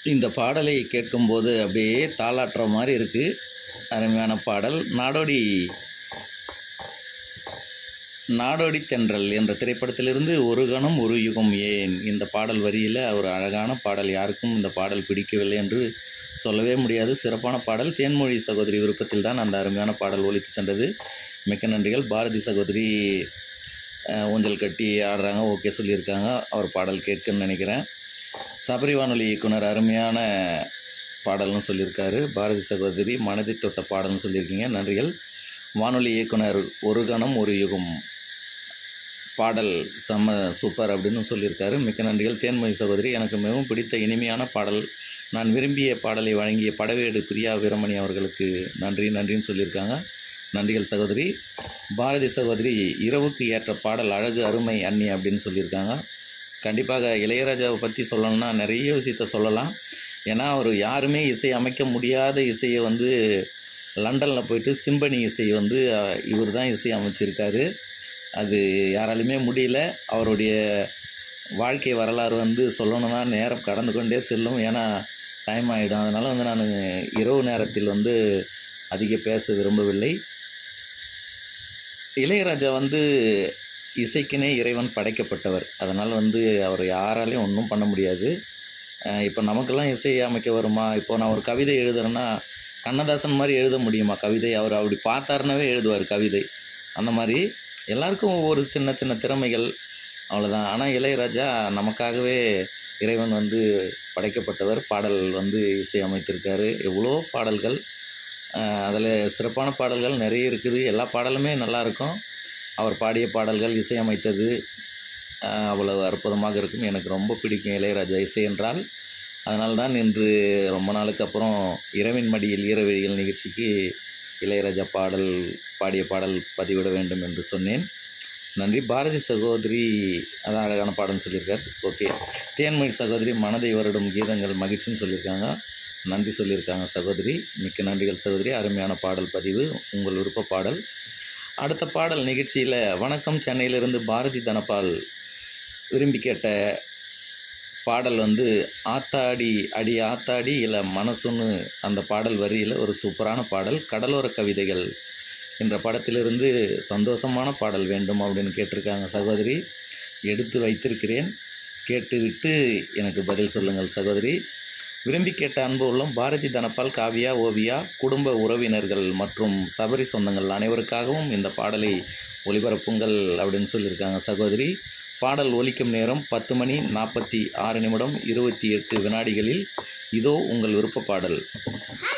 இந்த பாடலை கேட்கும்போது அப்படியே தாளாட்டுற மாதிரி இருக்குது அருமையான பாடல் நாடோடி நாடோடி தென்றல் என்ற திரைப்படத்திலிருந்து ஒரு கணம் ஒரு யுகம் ஏன் இந்த பாடல் வரியில் ஒரு அழகான பாடல் யாருக்கும் இந்த பாடல் பிடிக்கவில்லை என்று சொல்லவே முடியாது சிறப்பான பாடல் தேன்மொழி சகோதரி விருப்பத்தில் தான் அந்த அருமையான பாடல் ஒலித்து சென்றது மிக்க நன்றிகள் பாரதி சகோதரி அஹ், ஊஞ்சல் கட்டி ஆடுறாங்க ஓகே சொல்லியிருக்காங்க அவர் பாடல் கேட்குன்னு நினைக்கிறேன் சபரி வானொலி இயக்குனர் அருமையான பாடல்னு சொல்லியிருக்காரு பாரதி சகோதரி மனதை தொட்ட பாடல்னு சொல்லியிருக்கீங்க நன்றிகள் வானொலி இயக்குனர் ஒரு கணம் ஒரு யுகம் பாடல் செம்ம சூப்பர் அப்படின்னு சொல்லியிருக்காரு மிக்க நன்றிகள் தேன்மொழி சகோதரி எனக்கு மிகவும் பிடித்த இனிமையான பாடல் நான் விரும்பிய பாடலை வழங்கிய படவேடு பிரியா வீரமணி அவர்களுக்கு நன்றி நன்றின்னு சொல்லியிருக்காங்க நன்றிகள் சகோதரி பாரதி சகோதரி இரவுக்கு ஏற்ற பாடல் அழகு அருமை அன்னி அப்படின்னு சொல்லியிருக்காங்க கண்டிப்பாக இளையராஜாவை பற்றி சொல்லணும்னா நிறைய விஷயத்த சொல்லலாம் ஏன்னா அவர் யாருமே இசை அமைக்க முடியாத இசையை வந்து லண்டனில் போயிட்டு சிம்பனி இசை வந்து இவர் தான் இசை அமைச்சிருக்காரு அது யாராலுமே முடியல அவருடைய வாழ்க்கை வரலாறு வந்து சொல்லணும்னா நேரம் கடந்து கொண்டே செல்லும் ஏன்னா டைம் ஆகிடும் அதனால் வந்து நான் இரவு நேரத்தில் வந்து அதிக பேச விரும்பவில்லை இளையராஜா வந்து இசைக்குனே இறைவன் படைக்கப்பட்டவர் அதனால் வந்து அவர் யாராலையும் ஒன்றும் பண்ண முடியாது அஹ் இப்போ நமக்கெல்லாம் இசை அமைக்க வருமா இப்போ நான் ஒரு கவிதை எழுதுறேன்னா கண்ணதாசன் மாதிரி எழுத முடியுமா கவிதை அவர் அப்படி பார்த்தாருனாவே எழுதுவார் கவிதை அந்த மாதிரி எல்லாருக்கும் ஒவ்வொரு சின்ன சின்ன திறமைகள் அவ்வளோதான் ஆனால் இளையராஜா நமக்காகவே இறைவன் வந்து படைக்கப்பட்டவர் பாடல் வந்து இசை அமைத்திருக்காரு எவ்வளோ பாடல்கள் அதில் சிறப்பான பாடல்கள் நிறைய இருக்குது எல்லா பாடலுமே நல்லா இருக்கும் அவர் பாடிய பாடல்கள் இசையமைத்தது ஆஹ் அவ்வளவு அற்புதமாக இருக்கும் எனக்கு ரொம்ப பிடிக்கும் இளையராஜா இசை என்றால் அதனால தான் இன்று ரொம்ப நாளுக்கு அப்புறம் இரவின் மடியில் ஈரவெளிகள் நிகழ்ச்சிக்கு இளையராஜா பாடல் பாடிய பாடல் பதிவிட வேண்டும் என்று சொன்னேன் நன்றி பாரதி சகோதரி அதான் அழகான பாடல்னு சொல்லியிருக்கார் ஓகே தேன்மொழி சகோதரி மனதை வருடும் கீதங்கள் மகிழ்ச்சின்னு சொல்லியிருக்காங்க நன்றி சொல்லியிருக்காங்க சகோதரி மிக்க நன்றிகள் சகோதரி அருமையான பாடல் பதிவு உங்கள் விருப்ப பாடல் அடுத்த பாடல் நிகழ்ச்சியில் வணக்கம் சென்னையிலிருந்து பாரதி தனபால் விரும்பி கேட்ட பாடல் வந்து ஆத்தாடி அடி ஆத்தாடி இல்லை மனசுன்னு அந்த பாடல் வரியில் ஒரு சூப்பரான பாடல் கடலோர கவிதைகள் என்ற படத்திலிருந்து சந்தோஷமான பாடல் வேண்டும் அப்படின்னு கேட்டிருக்காங்க சகோதரி எடுத்து வைத்திருக்கிறேன் கேட்டுவிட்டு எனக்கு பதில் சொல்லுங்கள் சகோதரி விரும்பி கேட்ட அன்பு உள்ளம் பாரதி தனபால் காவியா ஓவியா குடும்ப உறவினர்கள் மற்றும் சபரி சொந்தங்கள் அனைவருக்காகவும் இந்த பாடலை ஒளிபரப்புங்கள் அப்படின்னு சொல்லியிருக்காங்க சகோதரி பாடல் ஒலிக்கும் நேரம் பத்து மணி நாற்பத்தி ஆறு நிமிடம் இருபத்தி எட்டு வினாடிகளில் இதோ உங்கள் விருப்ப பாடல் ஆ